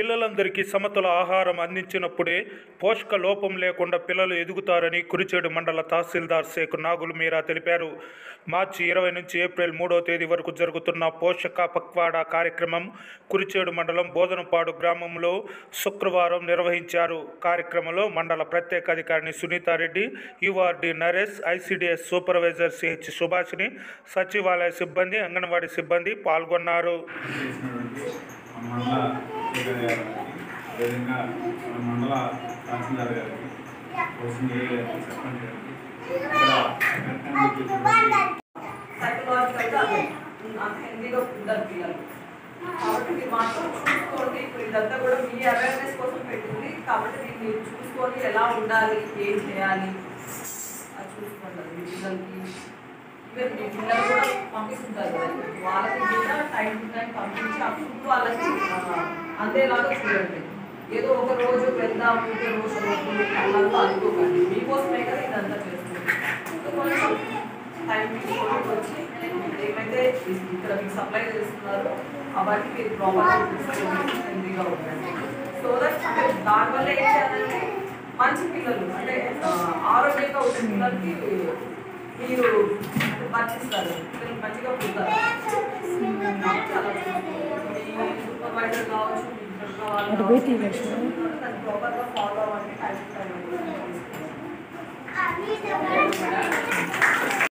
పిల్లలందరికీ సమతుల ఆహారం అందించినప్పుడే పోషక లోపం లేకుండా పిల్లలు ఎదుగుతారని కురిచేడు మండల తహసీల్దార్ షేక్ నాగులు మీరా తెలిపారు మార్చి ఇరవై నుంచి ఏప్రిల్ మూడో తేదీ వరకు జరుగుతున్న పోషక పక్వాడా కార్యక్రమం కురిచేడు మండలం బోధనపాడు గ్రామంలో శుక్రవారం నిర్వహించారు కార్యక్రమంలో మండల ప్రత్యేక అధికారిని Sunithareddy URD Naresh ICDS supervisor CH Subhashini సచివాలయ సిబ్బంది అంగన్వాడీ సిబ్బంది పాల్గొన్నారు చేసినటువంటి మన మండల స్పీకర్ గారికి అదేవిధంగా మన మండల తహసీల్దార్ గారికి హౌసింగ్ ఏ గారికి సర్పంచ్ గారికి ఇక్కడ కార్యక్రమానికి సైకలాజికల్గా అంత హెల్దీగా ఉండరు పిల్లలు కాబట్టి మీరు మాత్రం చూసుకోండి ఇప్పుడు ఇదంతా కూడా మీ అవేర్నెస్ కోసం పెట్టింది కాబట్టి దీన్ని మీరు చూసుకొని ఎలా ఉండాలి ఏం చేయాలి అది చూసుకోండి అది మీ పిల్లలకి ఈవెన్ మీ పిల్లలు కూడా పంపిస్తుంటారు కదా వాళ్ళకి కూడా టైం టు టైం పంపించి ఆ ఫుడ్ వాళ్ళకి ఆ, అందేలాగా చూడండి ఏదో ఒక రోజు వెళ్దాం ఇంకో రోజు రోజు అన్నట్టు అనుకోకండి మీకోసమే కదా ఇదంతా చేస్తుంది సో కొంచెం టైం తీసుకొని వచ్చి ఏమైతే ఇక్కడ మీకు సప్లై చేస్తున్నారో అవన్నీ మీరు ప్రాపర్గా తీసుకొని హెల్తీగా ఉండండి సో దట్ అంటే దానివల్ల ఏం చేయాలంటే మంచి పిల్లలు అంటే ఆ, ఆరోగ్యంగా ఉండే పిల్లలకి మీరు పంచిస్తారు పిల్లలు మంచిగా పుడతారు చాలా మీ సూపర్వైజర్ కావచ్చు మీ ఇంటర్ కావాలి